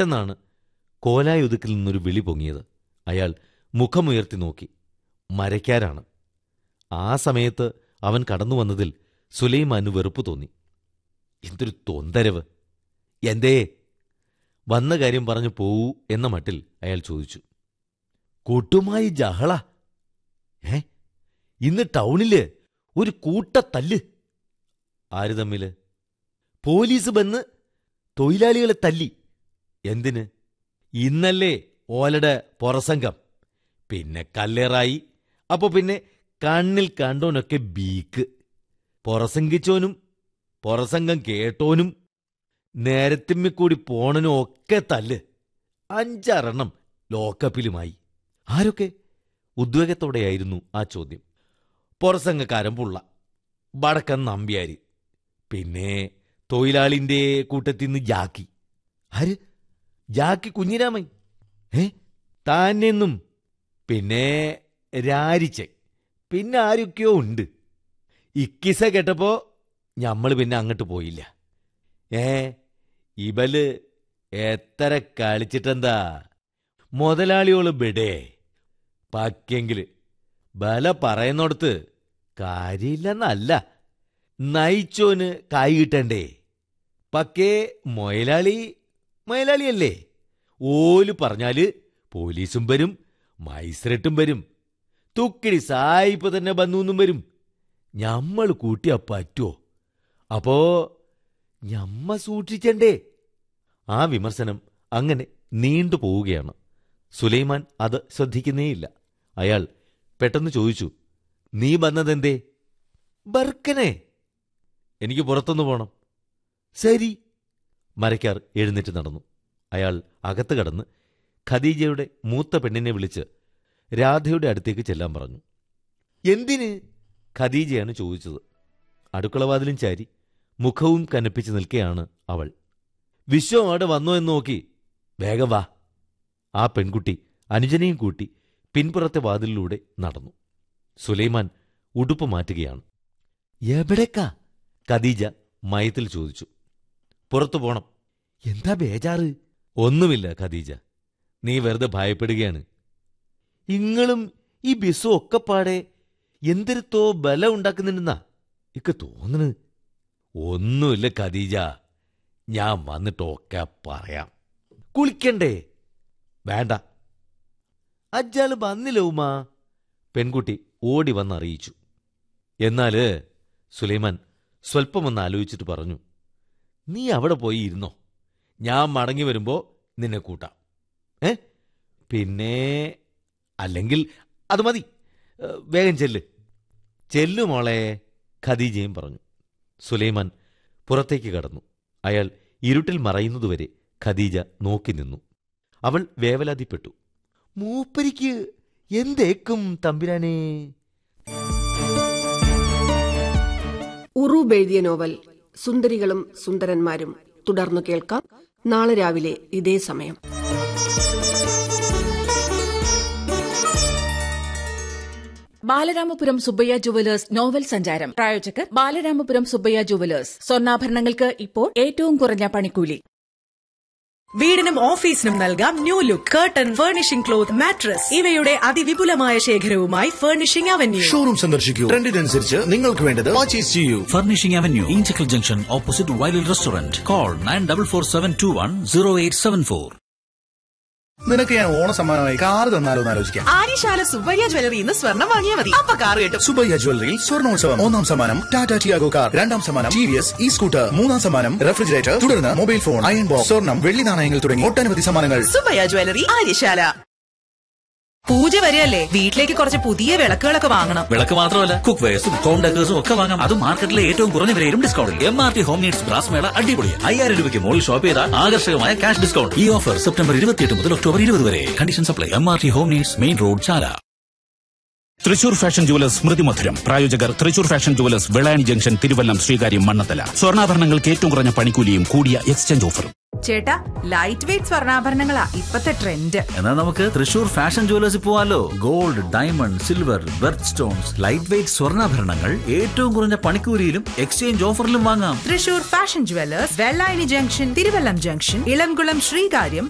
പെട്ടെന്നാണ് കോലായുതുക്കിൽ നിന്നൊരു വിളി പൊങ്ങിയത് അയാൾ മുഖമുയർത്തി നോക്കി മരയ്ക്കാരാണ് ആ സമയത്ത് അവൻ കടന്നു വന്നതിൽ സുലൈമാന് വെറുപ്പ് തോന്നി എന്തൊരു തൊന്തരവ് എന്തേ വന്ന കാര്യം പറഞ്ഞു പോവൂ എന്ന മട്ടിൽ അയാൾ ചോദിച്ചു കൂട്ടുമായി ജഹള ഏ ഇന്ന് ടൗണില് ഒരു കൂട്ടത്തല്ല് ആര് തമ്മില് പോലീസ് വന്ന് തൊഴിലാളികളെ തല്ലി എന്തിന് ഇന്നല്ലേ ഓലയുടെ പുറസംഗം പിന്നെ കല്ലേറായി അപ്പൊ പിന്നെ കണ്ണിൽ കണ്ടോനൊക്കെ ബീക്ക് പുറസംഗിച്ചോനും പുറസംഗം കേട്ടോനും നേരത്തിമ്മിക്കൂടി പോണനും ഒക്കെ തല്ല് അഞ്ചാറെണ്ണം ലോക്കപ്പിലുമായി ആരൊക്കെ ഉദ്വേഗത്തോടെയായിരുന്നു ആ ചോദ്യം പുറസംഗക്കാരൻ പുള്ള വടക്കൻ നമ്പ്യാര് പിന്നെ തൊഴിലാളിന്റെ കൂട്ടത്തിൽ നിന്ന് ജാക്കി ആര് ജാക്കി കുഞ്ഞിരാമൻ ഏ താനെന്നും പിന്നെ രാരിച്ചൻ പിന്നെ ആരൊക്കെയോ ഉണ്ട് ഇക്കിസ കേട്ടപ്പോ ഞമ്മള് പിന്നെ അങ്ങോട്ട് പോയില്ല ഏ ഇവല് എത്ര കളിച്ചിട്ടെന്താ മുതലാളിയോള് ബിടേ പക്കെങ്കില് ബല പറയുന്നോടത്ത് കാര്യമില്ലെന്നല്ല നയിച്ചോന് കായ് കിട്ടണ്ടേ പക്കേ മൊയലാളി മൊയലാളിയല്ലേ ഓല് പറഞ്ഞാല് പോലീസും വരും മൈസ്രട്ടും വരും തുക്കിടി സായിപ്പ് തന്നെ വന്നൂന്നും വരും ഞമ്മൾ കൂട്ടിയാ പറ്റുമോ അപ്പോ ഞമ്മ സൂക്ഷിച്ചണ്ടേ ആ വിമർശനം അങ്ങനെ നീണ്ടുപോവുകയാണ് സുലൈമാൻ അത് ശ്രദ്ധിക്കുന്നേയില്ല അയാൾ പെട്ടെന്ന് ചോദിച്ചു നീ വന്നതെന്തേ ബർക്കനെ എനിക്ക് പുറത്തൊന്നു പോണം ശരി മരക്കാർ എഴുന്നേറ്റ് നടന്നു അയാൾ അകത്ത് കടന്ന് ഖദീജയുടെ മൂത്ത പെണ്ണിനെ വിളിച്ച് രാധയുടെ അടുത്തേക്ക് ചെല്ലാൻ പറഞ്ഞു എന്തിന് ഖദീജയാണ് ചോദിച്ചത് അടുക്കളവാതിലും ചാരി മുഖവും കനപ്പിച്ച് നിൽക്കുകയാണ് അവൾ വിശ്വം അവിടെ വന്നോ എന്ന് നോക്കി വേഗം വാ ആ പെൺകുട്ടി അനുജനെയും കൂട്ടി പിൻപുറത്തെ വാതിലിലൂടെ നടന്നു സുലൈമാൻ ഉടുപ്പ് മാറ്റുകയാണ് എവിടേക്കാ ഖദീജ മയത്തിൽ ചോദിച്ചു പുറത്തു പോണം എന്താ ബേജാറ് ഒന്നുമില്ല ഖദീജ നീ വെറുതെ ഭയപ്പെടുകയാണ് ഇങ്ങളും ഈ ബിസും ഒക്കെ പാടെ എന്തിരുത്തോ ബലം ഉണ്ടാക്കുന്നുണ്ടെന്നാ ഇക്ക് തോന്നണ് ഒന്നുമില്ല ഖദീജ ഞാൻ വന്നിട്ടൊക്കെ പറയാം കുളിക്കണ്ടേ വേണ്ട അജ്ജാള് വന്നില്ല ഉമാ പെൺകുട്ടി ഓടി വന്നറിയിച്ചു എന്നാല് സുലൈമാൻ സ്വൽപ്പമൊന്ന് ആലോചിച്ചിട്ട് പറഞ്ഞു നീ അവിടെ പോയി ഇരുന്നോ ഞാൻ മടങ്ങി വരുമ്പോ നിന്നെ കൂട്ടാം ഏ പിന്നെ അല്ലെങ്കിൽ അത് മതി ഏ, വേഗം ചെല്ല് ചെല്ലു മോളെ ഖദീജയും പറഞ്ഞു സുലൈമാൻ പുറത്തേക്ക് കടന്നു അയാൾ ഇരുട്ടിൽ മറയുന്നതുവരെ ഖദീജ നോക്കി നിന്നു അവൾ വേവലാതിപ്പെട്ടു മൂപ്പരിക്ക് എന്തേക്കും തമ്പിരാനേ ഉറൂബ് എഴുതിയ നോവൽ സുന്ദരികളും സുന്ദരന്മാരും തുടർന്നു കേൾക്കാം നാളെ രാവിലെ ഇതേ സമയം ബാലരാമപുരം സുബ്ബയ്യ ജുവലേഴ്സ് നോവൽ സഞ്ചാരം പ്രായോജകർ ബാലരാമപുരം സുബ്ബയ്യ ജുവലേഴ്സ് സ്വർണ്ണാഭരണങ്ങൾക്ക് ഇപ്പോൾ ഏറ്റവും കുറഞ്ഞ പണിക്കൂലി വീടിനും ഓഫീസിനും നൽകാം new look curtain furnishing cloth mattress ഇവയുടെ അതിവിപുലമായ ശേഖരവുമായി ഫർണിഷിംഗ് അവന്യൂ ഷോറൂം സന്ദർശിക്കൂ ട്രെൻഡിനനുസരിച്ച് നിങ്ങൾക്ക് വേണ്ടത് പർച്ചേസ് ചെയ്യൂ Furnishing Avenue, Inchicle Junction, opposite Wild Restaurant. Call 9447210874. നിനക്ക് ഞാൻ ഓണ സമ്മാനമായി കാറ് തന്നാലോ എന്ന് ആലോചിക്കാം ആര്യശാല സുബ്ബയ്യ ജ്വല്ലറി ഇന്ന് സ്വർണം വാങ്ങിയാൽ മതി അപ്പൊ കാർ കിട്ടും സുബയ്യ ജ്വല്ലറിയിൽ സ്വർണോത്സവം ഒന്നാം സമ്മാനം ടാറ്റ ടിയാഗോ കാർ രണ്ടാം സമ്മാനം T V S E scooter മൂന്നാം സമ്മാനം റെഫ്രിജറേറ്റർ തുടർന്ന് മൊബൈൽ ഫോൺ അയൺ ബോക്സ് സ്വർണം വെള്ളി നാണയങ്ങൾ തുടങ്ങി ഒട്ടനവധി സമ്മാനങ്ങൾ സുബ്ബയ്യ ജ്വല്ലറി ആര്യശാല പൂജ വരെയല്ലേ വീട്ടിലേക്ക് കുറച്ച് പുതിയ വിളക്കുകളൊക്കെ വാങ്ങണം വിളക്ക് മാത്രമല്ല കുക്ക് വെയർസും ഹോം ഡെക്കേഴ്സും ഒക്കെ വാങ്ങാം അതും മാർക്കറ്റിലെ ഏറ്റവും കുറഞ്ഞ വിലയിലും ഡിസ്കൗണ്ടിൽ M R T home needs brass മേള അടിപൊളി അയ്യായിരം രൂപയ്ക്ക് മുകളിൽ ഷോപ്പ് ചെയ്താൽ ആകർഷകമായ ക്യാഷ് ഡിസ്കൗണ്ട് ഈ ഓഫർ സെപ്റ്റംബർ ഇരുപത്തിയെട്ട് മുതൽ ഒക്ടോബർ ഇരുപത് വരെ condition supply M R T home needs main road Chala Thrissur fashion jewellers സ്മൃതി മധുരം പ്രായോജകർ Thrissur fashion jewellers Vellayani junction Thiruvallam Sreekaryam Mannanthala സ്വർണ്ണാഭരണങ്ങൾക്ക് ഏറ്റവും കുറഞ്ഞ പണിക്കൂലിയും കൂടിയ എക്സ്ചേഞ്ച് ഓഫറും ചേട്ടാ ലൈറ്റ് വെയിറ്റ് സ്വർണ്ണാഭരണങ്ങളാ ഇപ്പത്തെ ട്രെൻഡ് എന്നാൽ നമുക്ക് തൃശൂർ ഫാഷൻ ജുവലേഴ്സിൽ പോവാലോ gold diamond silver birth stones light weight സ്വർണ്ണാഭരണങ്ങൾ ഏറ്റവും കുറഞ്ഞ പണിക്കൂലിയിലും എക്സ്ചേഞ്ച് ഓഫറിലും വാങ്ങാം Thrissur fashion jewellers Vellayani junction Thiruvallam junction Elamkulam Sreekaryam